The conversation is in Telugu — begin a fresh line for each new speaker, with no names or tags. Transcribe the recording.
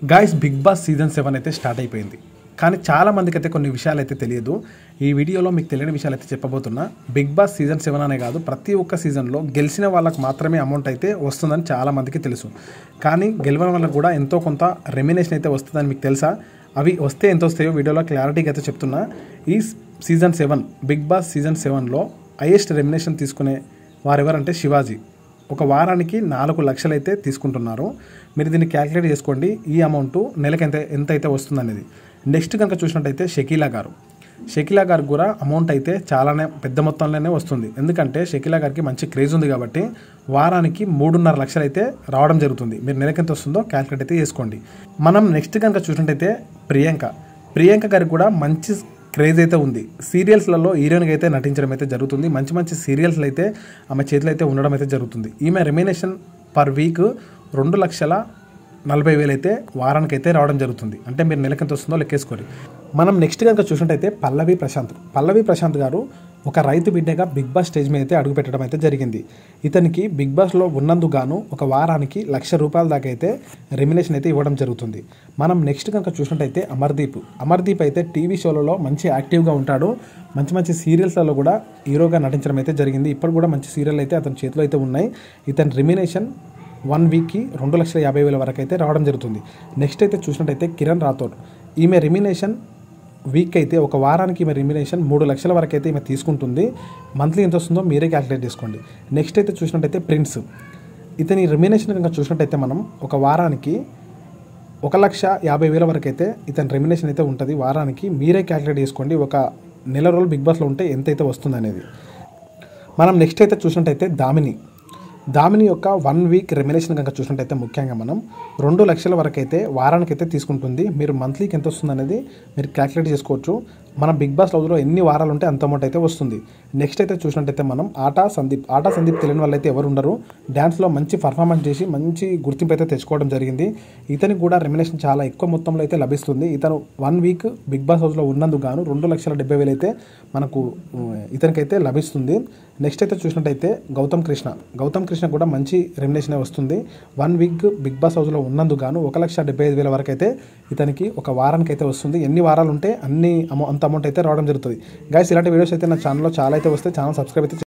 guys Bigg Boss season seven అయితే స్టార్ట్ అయిపోయింది కానీ చాలా మందికి అయితే కొన్ని విషయాలు అయితే తెలియదు ఈ వీడియోలో మీకు తెలియని విషయాలు అయితే చెప్పబోతున్నా బిగ్ బాస్ సీజన్ సెవెన్ అనే కాదు ప్రతి ఒక్క సీజన్లో గెలిచిన వాళ్ళకి మాత్రమే అమౌంట్ అయితే వస్తుందని చాలా మందికి తెలుసు కానీ గెలవని వాళ్ళకి కూడా ఎంతో కొంత రెమినేషన్ అయితే వస్తుందని మీకు తెలుసా అవి వస్తే ఎంత వస్తాయో వీడియోలో క్లారిటీగా అయితే చెప్తున్నా ఈ season seven Bigg Boss season సెవెన్లో హైయెస్ట్ రెమినేషన్ తీసుకునే వారెవరంటే శివాజీ ఒక వారానికి నాలుగు లక్షలు అయితే తీసుకుంటున్నారు మీరు దీన్ని క్యాలిక్యులేట్ చేసుకోండి ఈ అమౌంట్ నెలకి ఎంత ఎంత అయితే వస్తుంది అనేది నెక్స్ట్ కనుక చూసినట్టయితే షకీలా గారు షకీలా గారికి కూడా అమౌంట్ అయితే చాలానే పెద్ద మొత్తంలోనే వస్తుంది ఎందుకంటే షకీలా గారికి మంచి క్రేజ్ ఉంది కాబట్టి వారానికి మూడున్నర లక్షలు అయితే రావడం జరుగుతుంది మీరు నెలకి ఎంత వస్తుందో క్యాలిక్యులేట్ అయితే చేసుకోండి మనం నెక్స్ట్ కనుక చూసినట్టయితే ప్రియాంక ప్రియాంక గారికి కూడా మంచి క్రేజ్ అయితే ఉంది సీరియల్స్లలో హీరోయిన్గా అయితే నటించడం అయితే జరుగుతుంది మంచి మంచి సీరియల్స్లో అయితే ఆమె చేతిలో అయితే ఉండడం అయితే జరుగుతుంది ఈమె రెమినేషన్ పర్ వీక్ రెండు లక్షల నలభై వేలు అయితే వారానికి అయితే రావడం జరుగుతుంది అంటే మీరు నెలకి ఎంత వస్తుందో లెక్కేసుకోరు మనం నెక్స్ట్ కనుక చూసినట్టయితే పల్లవి ప్రశాంత్ పల్లవి ప్రశాంత్ గారు ఒక రైతు బిడ్డగా బిగ్ బాస్ స్టేజ్ మీద అయితే అడుగు పెట్టడం అయితే జరిగింది ఇతనికి బిగ్ బాస్లో ఉన్నందుకు గాను ఒక వారానికి లక్ష రూపాయల దాకా అయితే రెమినేషన్ అయితే ఇవ్వడం జరుగుతుంది మనం నెక్స్ట్ కనుక చూసినట్టయితే అమర్దీప్ అమర్దీప్ అయితే టీవీ షోలలో మంచి యాక్టివ్గా ఉంటాడు మంచి మంచి సీరియల్స్లలో కూడా హీరోగా నటించడం అయితే జరిగింది ఇప్పుడు కూడా మంచి సీరియల్ అయితే అతని చేతిలో అయితే ఉన్నాయి ఇతని రెమినేషన్ వన్ వీక్కి రెండు లక్షల యాభై వేల వరకు అయితే రావడం జరుగుతుంది నెక్స్ట్ అయితే చూసినట్టయితే కిరణ్ రాథోడ్ ఈమె రెమినేషన్ వీక్ అయితే ఒక వారానికి ఈమె రెమినేషన్ మూడు లక్షల వరకు అయితే ఈమె తీసుకుంటుంది మంత్లీ ఎంత వస్తుందో మీరే క్యాలిక్యులేట్ చేసుకోండి నెక్స్ట్ అయితే చూసినట్టయితే ప్రిన్స్ ఇతని రెమినేషన్ కనుక చూసినట్టయితే మనం ఒక వారానికి ఒక లక్ష యాభై వేల వరకు అయితే ఇతని రెమినేషన్ అయితే ఉంటుంది వారానికి మీరే క్యాలిక్యులేట్ చేసుకోండి ఒక నెల రోజులు బిగ్ బాస్లో ఉంటే ఎంత అయితే వస్తుంది అనేది మనం నెక్స్ట్ అయితే చూసినట్టయితే దామిని దామిని యొక్క వన్ వీక్ రెమినేషన్ కనుక చూసినట్టయితే ముఖ్యంగా మనం రెండు లక్షల వరకు అయితే వారానికి అయితే తీసుకుంటుంది మీరు మంత్లీకి ఎంత వస్తుంది అనేది మీరు క్యాలిక్యులేట్ చేసుకోవచ్చు మన బిగ్ బాస్ హౌస్లో ఎన్ని వారాలు ఉంటే అంత అమౌంట్ అయితే వస్తుంది నెక్స్ట్ అయితే చూసినట్టయితే మనం ఆటా సందీప్ ఆటా సందీప్ తెలియని వాళ్ళు అయితే ఎవరు ఉండరు డ్యాన్స్లో మంచి పర్ఫార్మెన్స్ చేసి మంచి గుర్తింపు అయితే తెచ్చుకోవడం జరిగింది ఇతనికి కూడా రెమినేషన్ చాలా ఎక్కువ మొత్తంలో అయితే లభిస్తుంది ఇతను వన్ వీక్ బిగ్ బాస్ హౌస్లో ఉన్నందుకు గాను రెండు లక్షల డెబ్బై వేలు అయితే మనకు ఉమ్, ఇతనికైతే లభిస్తుంది నెక్స్ట్ అయితే చూసినట్టయితే గౌతమ్ కృష్ణ గౌతమ్ కృష్ణ కూడా మంచి రెమినేషన్ వస్తుంది వన్ వీక్ బిగ్ బాస్ హౌస్లో ఉన్నందుకు గాను ఒక లక్ష డెబ్బై ఐదు వేల వరకు అయితే ఇతనికి ఒక వారానికి అయితే వస్తుంది ఎన్ని వారాలు ఉంటే అన్ని అమౌ అంత అమౌంట్ అయితే రావడం జరుగుతుంది గైస్ ఇలాంటి వీడియోస్ అయితే నా ఛానల్లో చాలా అయితే వస్తే ఛానల్ సబ్స్క్రైబ్ అయితే